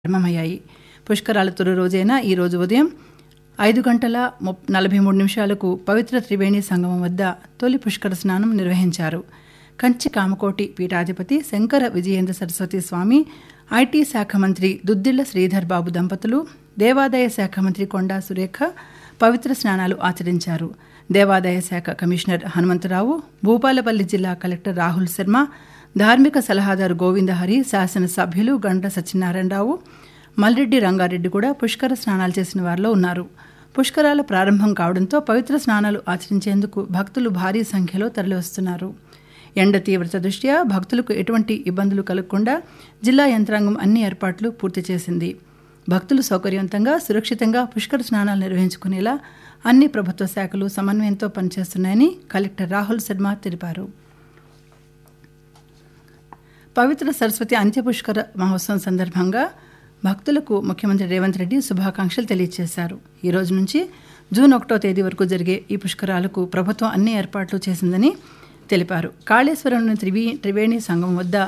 ప్రారంభమయ్యాయి పుష్కరాల తొలి రోజైన ఈ రోజు ఉదయం ఐదు గంటల ముప్ నలభై మూడు నిమిషాలకు పవిత్ర త్రివేణి సంగమం వద్ద తొలి పుష్కర స్నానం నిర్వహించారు కంచి కామకోటి పీఠాధిపతి శంకర విజయేంద్ర సరస్వతి స్వామి ఐటీ శాఖ మంత్రి దుద్దిళ్ల శ్రీధర్ బాబు దంపతులు దేవాదాయ శాఖ మంత్రి కొండా సురేఖ పవిత్ర స్నానాలు ఆచరించారు దేవాదాయ శాఖ కమిషనర్ హనుమంతరావు భూపాలపల్లి జిల్లా కలెక్టర్ రాహుల్ శర్మ ధార్మిక సలహాదారు గోవిందహరి శాసనసభ్యులు గండ్ర సత్యనారాయణరావు మల్రెడ్డి రంగారెడ్డి కూడా పుష్కర స్నానాలు చేసిన వారిలో ఉన్నారు పుష్కరాల ప్రారంభం కావడంతో పవిత్ర స్నానాలు ఆచరించేందుకు భక్తులు భారీ సంఖ్యలో తరలివస్తున్నారు ఎండ తీవ్రత దృష్ట్యా భక్తులకు ఎటువంటి ఇబ్బందులు కలగకుండా జిల్లా యంత్రాంగం అన్ని ఏర్పాట్లు పూర్తి చేసింది భక్తులు సౌకర్యవంతంగా సురక్షితంగా పుష్కర స్నానాలు నిర్వహించుకునేలా అన్ని ప్రభుత్వ శాఖలు సమన్వయంతో పనిచేస్తున్నాయని కలెక్టర్ రాహుల్ శర్మ తెలిపారు పవిత్ర సరస్వతి అంత్యపుష్కర మహోత్సవం సందర్భంగా భక్తులకు ముఖ్యమంత్రి రేవంత్ రెడ్డి శుభాకాంక్షలు తెలియజేశారు ఈ రోజు నుంచి జూన్ ఒకటో తేదీ వరకు జరిగే ఈ పుష్కరాలకు ప్రభుత్వం అన్ని ఏర్పాట్లు చేసిందని తెలిపారు కాళేశ్వరంలోని త్రివీ త్రివేణి సంగమం వద్ద